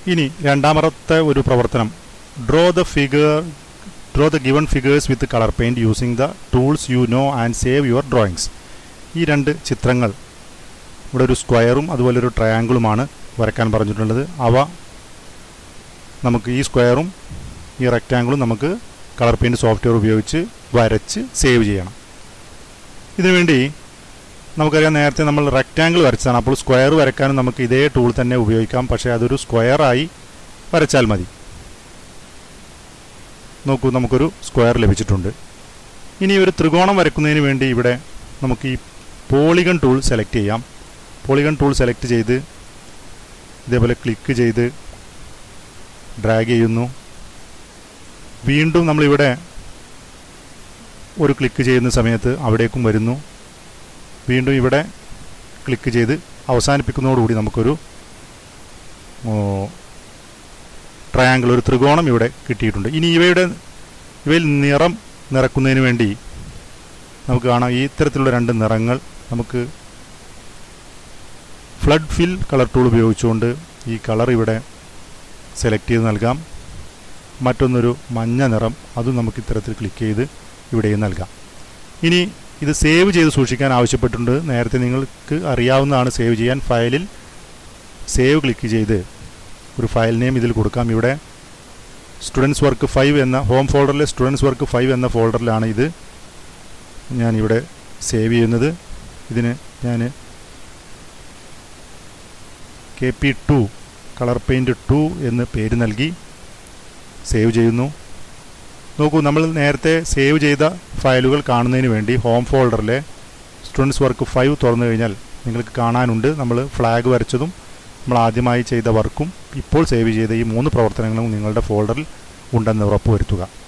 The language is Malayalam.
ഇനി രണ്ടാമത്തെ ഒരു പ്രവർത്തനം draw the figure draw the given figures with colour paint using the tools you know and save your drawings ഈ രണ്ട് ചിത്രങ്ങൾ ഇവിടെ ഒരു സ്ക്വയറും അതുപോലെ ഒരു ട്രയാങ്കിളുമാണ് വരയ്ക്കാൻ പറഞ്ഞിട്ടുള്ളത് അവ നമുക്ക് ഈ സ്ക്വയറും ഈ റെക്റ്റാങ്കിളും നമുക്ക് കളർ പെയിൻറ് സോഫ്റ്റ്വെയർ ഉപയോഗിച്ച് വരച്ച് സേവ് ചെയ്യണം ഇതിനുവേണ്ടി നമുക്കറിയാം നേരത്തെ നമ്മൾ റെക്റ്റാങ്കിൾ വരച്ചതാണ് അപ്പോൾ സ്ക്വയർ വരയ്ക്കാനും നമുക്ക് ഇതേ ടൂൾ തന്നെ ഉപയോഗിക്കാം പക്ഷേ അതൊരു സ്ക്വയറായി വരച്ചാൽ മതി നോക്കൂ നമുക്കൊരു സ്ക്വയർ ലഭിച്ചിട്ടുണ്ട് ഇനി ഒരു ത്രികോണം വരയ്ക്കുന്നതിന് വേണ്ടി ഇവിടെ നമുക്ക് ഈ പോളിഗൺ ടൂൾ സെലക്ട് ചെയ്യാം പോളിഗൺ ടൂൾ സെലക്ട് ചെയ്ത് ഇതേപോലെ ക്ലിക്ക് ചെയ്ത് ഡ്രാഗ് ചെയ്യുന്നു വീണ്ടും നമ്മളിവിടെ ഒരു ക്ലിക്ക് ചെയ്യുന്ന സമയത്ത് അവിടേക്കും വരുന്നു വീണ്ടും ഇവിടെ ക്ലിക്ക് ചെയ്ത് അവസാനിപ്പിക്കുന്നതോടുകൂടി നമുക്കൊരു ട്രയാങ്കിൾ ഒരു ത്രികോണം ഇവിടെ കിട്ടിയിട്ടുണ്ട് ഇനി ഇവയുടെ ഇവയിൽ നിറം നിറക്കുന്നതിന് വേണ്ടി നമുക്ക് കാണാം ഈ ഇത്തരത്തിലുള്ള രണ്ട് നിറങ്ങൾ നമുക്ക് ഫ്ലഡ് ഫിൽ കളർ ടൂൾ ഉപയോഗിച്ചുകൊണ്ട് ഈ കളർ ഇവിടെ സെലക്ട് ചെയ്ത് നൽകാം മറ്റൊന്നൊരു മഞ്ഞ നിറം അതും നമുക്ക് ഇത്തരത്തിൽ ക്ലിക്ക് ചെയ്ത് ഇവിടെയും നൽകാം ഇനി ഇത് സേവ് ചെയ്ത് സൂക്ഷിക്കാൻ ആവശ്യപ്പെട്ടിട്ടുണ്ട് നേരത്തെ നിങ്ങൾക്ക് അറിയാവുന്നതാണ് സേവ് ചെയ്യാൻ ഫയലിൽ സേവ് ക്ലിക്ക് ചെയ്ത് ഒരു ഫയൽ നെയിം ഇതിൽ കൊടുക്കാം ഇവിടെ സ്റ്റുഡൻസ് വർക്ക് ഫൈവ് എന്ന ഹോം ഫോൾഡറിലെ സ്റ്റുഡൻസ് വർക്ക് ഫൈവ് എന്ന ഫോൾഡറിലാണ് ഇത് ഞാൻ ഇവിടെ സേവ് ചെയ്യുന്നത് ഇതിന് ഞാൻ K P two colour paint two എന്ന് പേര് നൽകി സേവ് ചെയ്യുന്നു നോക്കൂ നമ്മൾ നേരത്തെ സേവ് ചെയ്ത ഫയലുകൾ കാണുന്നതിന് വേണ്ടി ഹോം ഫോൾഡറിലെ സ്റ്റുഡൻസ് വർക്ക് ഫൈവ് തുറന്നു കഴിഞ്ഞാൽ നിങ്ങൾക്ക് കാണാനുണ്ട് നമ്മൾ ഫ്ലാഗ് വരച്ചതും നമ്മൾ ആദ്യമായി ചെയ്ത വർക്കും ഇപ്പോൾ സേവ് ചെയ്ത ഈ മൂന്ന് പ്രവർത്തനങ്ങളും നിങ്ങളുടെ ഫോൾഡറിൽ ഉണ്ടെന്ന് ഉറപ്പുവരുത്തുക